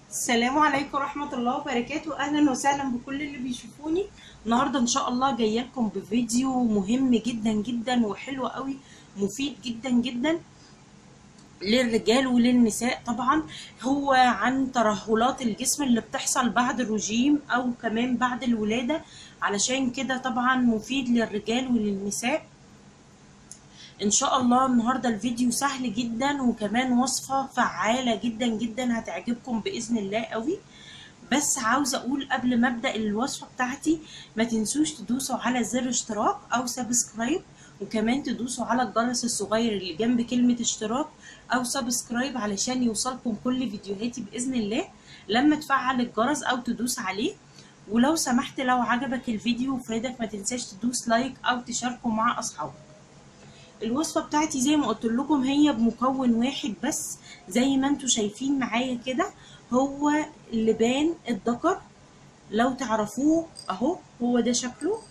السلام عليكم ورحمة الله وبركاته أهلا وسهلا بكل اللي بيشوفوني النهاردة إن شاء الله جاية لكم بفيديو مهم جدا جدا وحلو قوي مفيد جدا جدا للرجال وللنساء طبعا هو عن ترهلات الجسم اللي بتحصل بعد الرجيم أو كمان بعد الولادة علشان كده طبعا مفيد للرجال وللنساء ان شاء الله النهارده الفيديو سهل جدا وكمان وصفه فعاله جدا جدا هتعجبكم باذن الله قوي بس عاوزه اقول قبل ما ابدا الوصفه بتاعتي ما تنسوش تدوسوا على زر اشتراك او سبسكرايب وكمان تدوسوا على الجرس الصغير اللي جنب كلمه اشتراك او سبسكرايب علشان يوصلكم كل فيديوهاتي باذن الله لما تفعل الجرس او تدوس عليه ولو سمحت لو عجبك الفيديو وفادك ما تنساش تدوس لايك او تشاركه مع اصحابك الوصفة بتاعتي زي ما قلت لكم هي بمكون واحد بس زي ما انتوا شايفين معايا كده هو لبان الذكر لو تعرفوه اهو هو ده شكله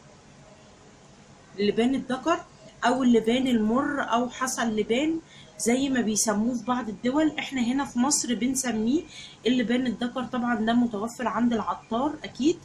لبان الذكر او اللبان المر او حصى اللبان زي ما بيسموه في بعض الدول احنا هنا في مصر بنسميه اللبان الذكر طبعا ده متوفر عند العطار اكيد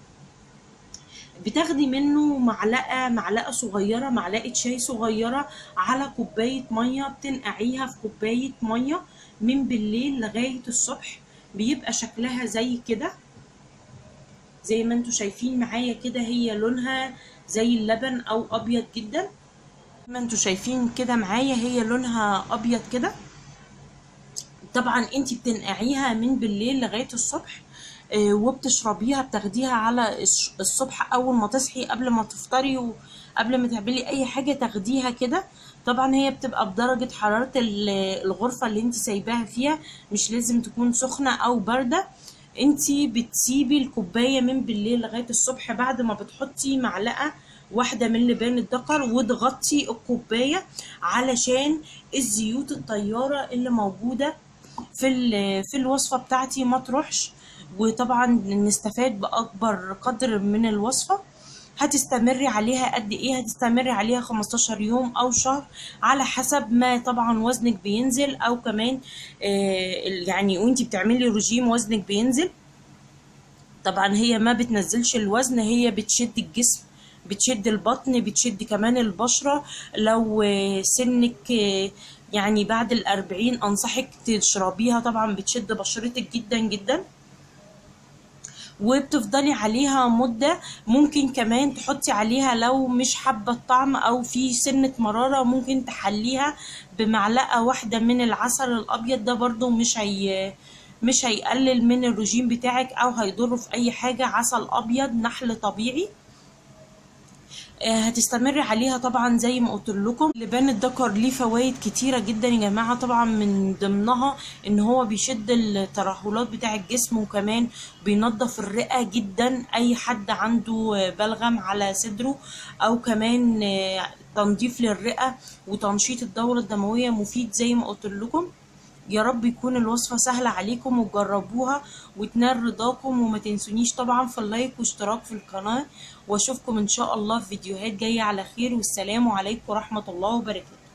بتاخدي منه معلقة معلقة صغيرة معلقة شاي صغيرة على كوباية مية بتنقعيها في كوباية مية من بالليل لغاية الصبح بيبقى شكلها زي كده زي ما انتوا شايفين معايا كده هي لونها زي اللبن او ابيض جدا ما انتوا شايفين كده معايا هي لونها ابيض كده طبعا انتي بتنقعيها من بالليل لغاية الصبح وبتشربيها بتاخديها على الصبح اول ما تصحي قبل ما تفطري وقبل ما تعملي اي حاجه تاخديها كده طبعا هي بتبقى بدرجه حراره الغرفه اللي انت سايباها فيها مش لازم تكون سخنه او بارده انت بتسيبي الكوبايه من بالليل لغايه الصبح بعد ما بتحطي معلقه واحدة من لبان الذكر وتغطي الكوباية علشان الزيوت الطيارة اللي موجودة في في الوصفة بتاعتي ما تروحش وطبعا نستفاد باكبر قدر من الوصفه هتستمري عليها قد ايه هتستمري عليها 15 يوم او شهر على حسب ما طبعا وزنك بينزل او كمان آه يعني وانتي بتعملي رجيم وزنك بينزل طبعا هي ما بتنزلش الوزن هي بتشد الجسم بتشد البطن بتشد كمان البشرة لو سنك يعني بعد الأربعين أنصحك تشربيها طبعا بتشد بشرتك جدا جدا وبتفضلي عليها مدة ممكن كمان تحطي عليها لو مش حابة الطعم او في سنة مرارة ممكن تحليها بمعلقة واحدة من العسل الابيض ده برضو مش هي مش هيقلل من الرجيم بتاعك او هيضره في اي حاجة عسل ابيض نحل طبيعي هتستمري عليها طبعا زي ما قلت لكم لبان الذكر ليه فوائد كتيره جدا يا جماعه طبعا من ضمنها ان هو بيشد الترهلات بتاع الجسم وكمان بينظف الرئه جدا اي حد عنده بلغم على صدره او كمان تنظيف للرئه وتنشيط الدوره الدمويه مفيد زي ما قلت لكم يا رب يكون الوصفة سهلة عليكم وتجربوها وتنال رضاكم وما تنسونيش طبعا في اللايك واشتراك في القناة واشوفكم ان شاء الله في فيديوهات جاية على خير والسلام عليكم ورحمة الله وبركاته